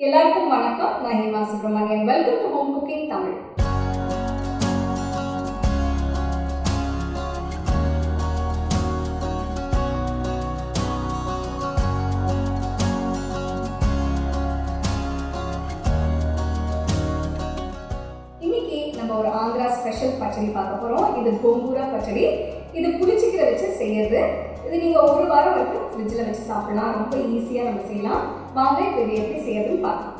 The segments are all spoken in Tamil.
எல்லாருக்கும் வணக்கம் நான் Hema Subramanian welcome to Home Cooking Tamil இன்னைக்கு நம்ம ஒரு ஆந்திரா ஸ்பெஷல் பச்சடி பார்க்க போறோம் இது கோங்கூரா பச்சடி இது புளிச்சிக்கரை வச்சு செய்யறது இது நீங்க ஒரு வாரம் வரைக்கும் ஃப்ரிட்ஜில் வச்சு சாப்பிடலாம் ரொம்ப ஈஸியா நம்ம செய்யலாம் வாங்க இப்போ இது எப்படி செய்யறதுன்னு பார்க்கலாம்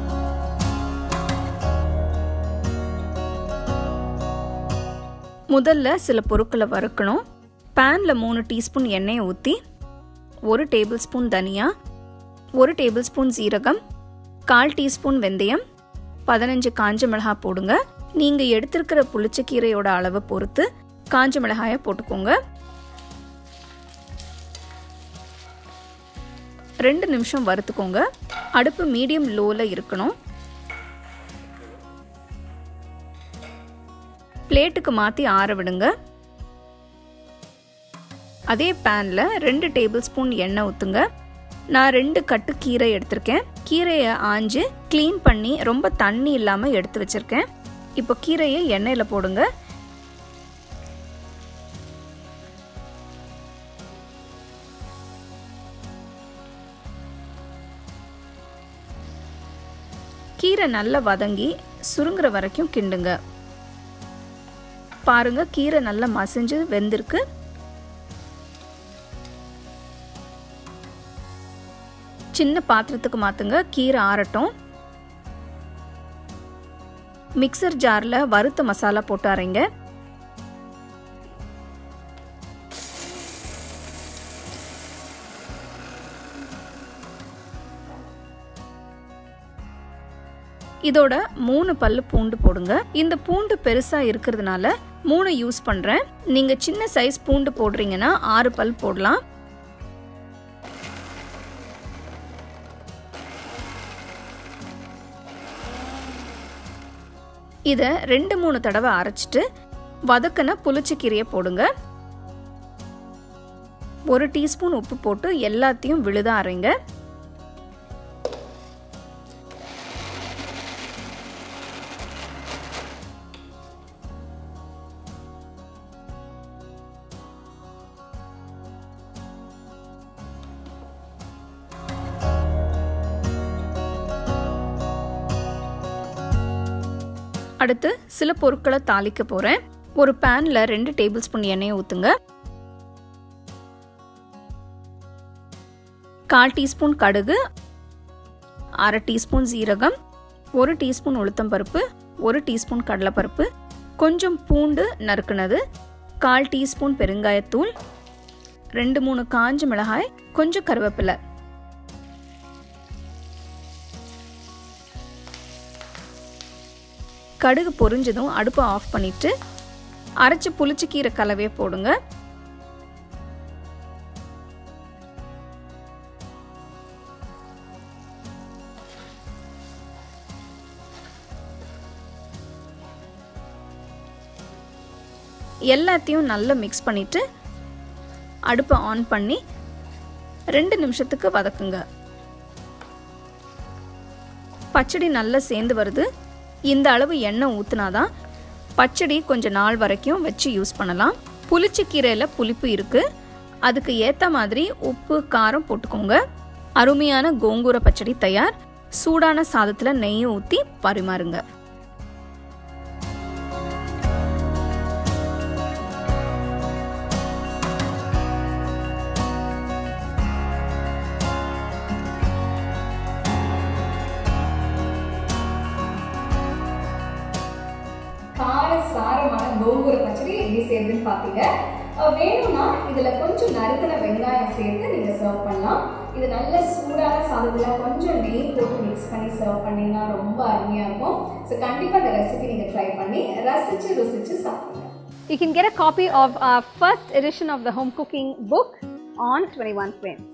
முதல்ல சில பொருட்களை வறுக்கணும் பேனில் மூணு டீஸ்பூன் எண்ணெயை ஊற்றி ஒரு டேபிள் ஸ்பூன் தனியா ஒரு டேபிள் ஸ்பூன் சீரகம் கால் டீஸ்பூன் வெந்தயம் பதினஞ்சு காஞ்ச மிளகாய் போடுங்க நீங்கள் எடுத்திருக்கிற புளிச்சக்கீரையோட அளவை பொறுத்து காஞ்ச மிளகாயை போட்டுக்கோங்க ரெண்டு நிமிஷம் வறுத்துக்கோங்க அடுப்பு மீடியம் லோவில் இருக்கணும் பிளேட்டுக்கு மாற்றி ஆற விடுங்க அதே பேனில் ரெண்டு டேபிள் ஸ்பூன் எண்ணெய் ஊற்றுங்க நான் ரெண்டு கட்டு கீரை எடுத்திருக்கேன் கீரையை ஆஞ்சு க்ளீன் பண்ணி ரொம்ப தண்ணி இல்லாமல் எடுத்து வச்சுருக்கேன் இப்போ கீரையை எண்ணெயில் போடுங்க கீரை நல்லா வதங்கி சுருங்குற வரைக்கும் கிண்டுங்க பாருங்க கீரை நல்லா மசிஞ்சு வெந்திருக்கு சின்ன பாத்திரத்துக்கு மாத்துங்க கீரை ஆறட்டும் மிக்சர் ஜாரில் வறுத்த மசாலா போட்டு அரைங்க இதோட மூணு பல்லு பூண்டு போடுங்க இந்த பூண்டு பெருசா இருக்கிறதுனால மூணு யூஸ் பண்றேன் நீங்க சின்ன சைஸ் பூண்டு போடுறீங்கன்னா ஆறு பல் போடலாம் இதை ரெண்டு மூணு தடவை அரைச்சிட்டு வதக்கின புளிச்சக்கீரையை போடுங்க ஒரு டீஸ்பூன் உப்பு போட்டு எல்லாத்தையும் விழுதா அரைங்க அடுத்து சில பொருட்களை தாளிக்க போறேன் ஒரு பேன்ல ரெண்டு டேபிள் ஸ்பூன் எண்ணெயை ஊத்துங்க கால் டீஸ்பூன் கடுகு அரை டீஸ்பூன் சீரகம் ஒரு டீஸ்பூன் உளுத்தம் பருப்பு ஒரு டீஸ்பூன் கடலைப்பருப்பு கொஞ்சம் பூண்டு நறுக்குனது கால் டீஸ்பூன் பெருங்காயத்தூள் ரெண்டு மூணு காஞ்ச மிளகாய் கொஞ்சம் கருவேப்பிலை கடுகு பொரிஞ்சதும் அடுப்பை ஆஃப் பண்ணிட்டு அரைச்சி புளிச்சு கீரை கலவையை போடுங்க எல்லாத்தையும் நல்லா மிக்ஸ் பண்ணிட்டு அடுப்பை ஆன் பண்ணி ரெண்டு நிமிஷத்துக்கு வதக்குங்க பச்சடி நல்லா சேர்ந்து வருது இந்த அளவு எண்ணெய் ஊற்றினாதான் பச்சடி கொஞ்ச நாள் வரைக்கும் வச்சு யூஸ் பண்ணலாம் புளிச்சக்கீரையில் புளிப்பு இருக்குது அதுக்கு ஏற்ற மாதிரி உப்பு காரம் போட்டுக்கோங்க அருமையான கோங்கூர பச்சடி தயார் சூடான சாதத்தில் நெய் ஊற்றி பரிமாறுங்க கார சாரமான கோங்கூர பச்சடி எப்படி செய்யறதுன்னு பார்த்தீங்க அஹ் வேணும்னா இதில் கொஞ்சம் நறுக்கின வெங்காயம் சேர்த்து நீங்கள் சர்வ் பண்ணலாம் இது நல்ல சூடான சாதத்தில் கொஞ்சம் நெய் போட்டு மிக்ஸ் பண்ணி சர்வ் பண்ணிங்கன்னா ரொம்ப அருமையாக இருக்கும் ஸோ கண்டிப்பாக இந்த ரெசிபி நீங்கள் ட்ரை பண்ணி ரசித்து ருசித்து சாப்பிடுங்க You can get a copy of our first edition of the home cooking book on 21 frames.